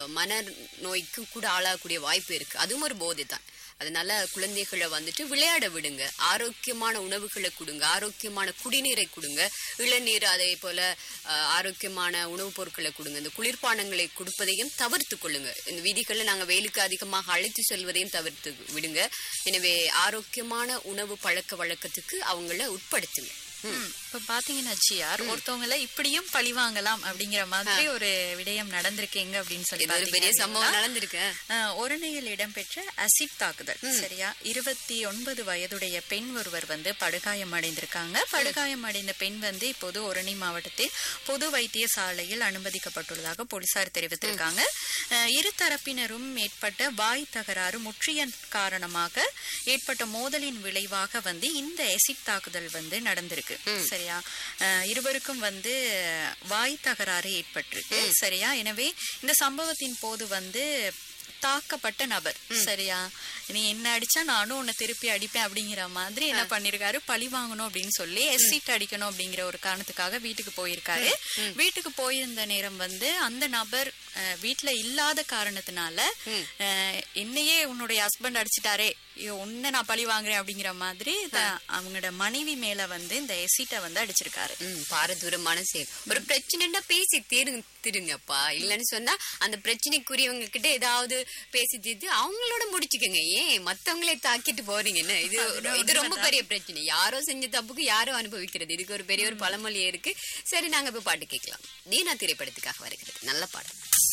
மன நோய்க்கு கூட ஆளாகக்கூடிய வாய்ப்பு இருக்கு அதுவும் ஒரு போதை தான் அதனால குழந்தைகளை வந்துட்டு விளையாட விடுங்க ஆரோக்கியமான உணவுகளை கொடுங்க ஆரோக்கியமான குடிநீரை கொடுங்க இளநீர் அதே போல அஹ், ஆரோக்கியமான உணவுப் பொருட்களை கொடுங்க இந்த குளிர்பானங்களை கொடுப்பதையும் தவிர்த்து கொள்ளுங்க இந்த வீதிகளில் நாங்க வெயிலுக்கு அதிகமாக அழைத்து செல்வதையும் தவிர்த்து விடுங்க எனவே ஆரோக்கியமான உணவு பழக்க வழக்கத்துக்கு அவங்கள உட்படுத்துங்க ம், இப்ப பாத்தீங்கன்னா ஜிஆர் ஒருத்தவங்கள இப்படியும் பழி வாங்கலாம் அப்படிங்கிற மாதிரி ஒரு விடயம் நடந்திருக்கீங்க அப்படின்னு சொல்லி இது ஒரு பெரிய பாத்தீங்க சம்பவம் அப்படின்னா, நடந்திருக்கு அஹ், ஒரணையில் இடம்பெற்ற அசிட் தாக்குதல் சரியா இருபத்தி ஒன்பது வயதுடைய பெண் ஒருவர் வந்து படுகாயம் அடைந்திருக்காங்க படுகாயம் அடைந்த பெண் வந்து இப்போது ஒரணி மாவட்டத்தில் பொது வைத்தியசாலையில் அனுமதிக்கப்பட்டுள்ளதாக போலீசார் தெரிவித்திருக்காங்க அஹ், இரு தரப்பினரும் ஏற்பட்ட வாய் தகராறு முற்றிய காரணமாக ஏற்பட்ட மோதலின் விளைவாக வந்து இந்த எசிட் தாக்குதல் வந்து நடந்திருக்கு சரியா அஹ், இருவருக்கும் வந்து வாய் தகராறு ஏற்பட்டிருக்கு சரியா எனவே இந்த சம்பவத்தின் போது வந்து தாக்கப்பட்ட நபர் சரியா நீ என்ன அடிச்சா நானும் உன்னை திருப்பி அடிப்பேன் அப்படிங்கிற மாதிரி என்ன பண்ணிருக்காரு பழி வாங்கணும் அப்படின்னு சொல்லி எஸ்சிட் அடிக்கணும் அப்படிங்கிற ஒரு காரணத்துக்காக வீட்டுக்கு போயிருக்காரு வீட்டுக்கு போயிருந்த நேரம் வந்து அந்த நபர் அஹ், வீட்டுல இல்லாத காரணத்தினால அஹ், என்னையே உன்னுடைய ஹஸ்பண்ட் அடிச்சிட்டாரே ஐயோ, உன்னை நான் பழி வாங்குறேன் அப்படிங்கிற மாதிரி த- அவங்களோட மனைவி மேல வந்து இந்த எசிட்டை வந்து அடிச்சிருக்காரு ம் பாரதூரமான செயல் ஒரு பிரச்சனைன்னா பேசி தீரு திருங்கப்பா இல்லைன்னு சொன்னா அந்த பிரச்சனைக்குரியவங்க கிட்ட ஏதாவது பேசி தீர்த்து அவங்களோட முடிச்சுக்கோங்க ஏன் மத்தவங்களே தாக்கிட்டு போறீங்கன்னு இது ஒரு- இது ரொம்ப பெரிய பிரச்சனை யாரோ செஞ்ச தப்புக்கு யாரோ அனுபவிக்கிறது இதுக்கு ஒரு பெரிய ஒரு பழமொழியே இருக்கு சரி நாங்க இப்ப பாட்டு கேட்கலாம் தீனா திரைப்படத்துக்காக வருகிறது நல்ல பாடம்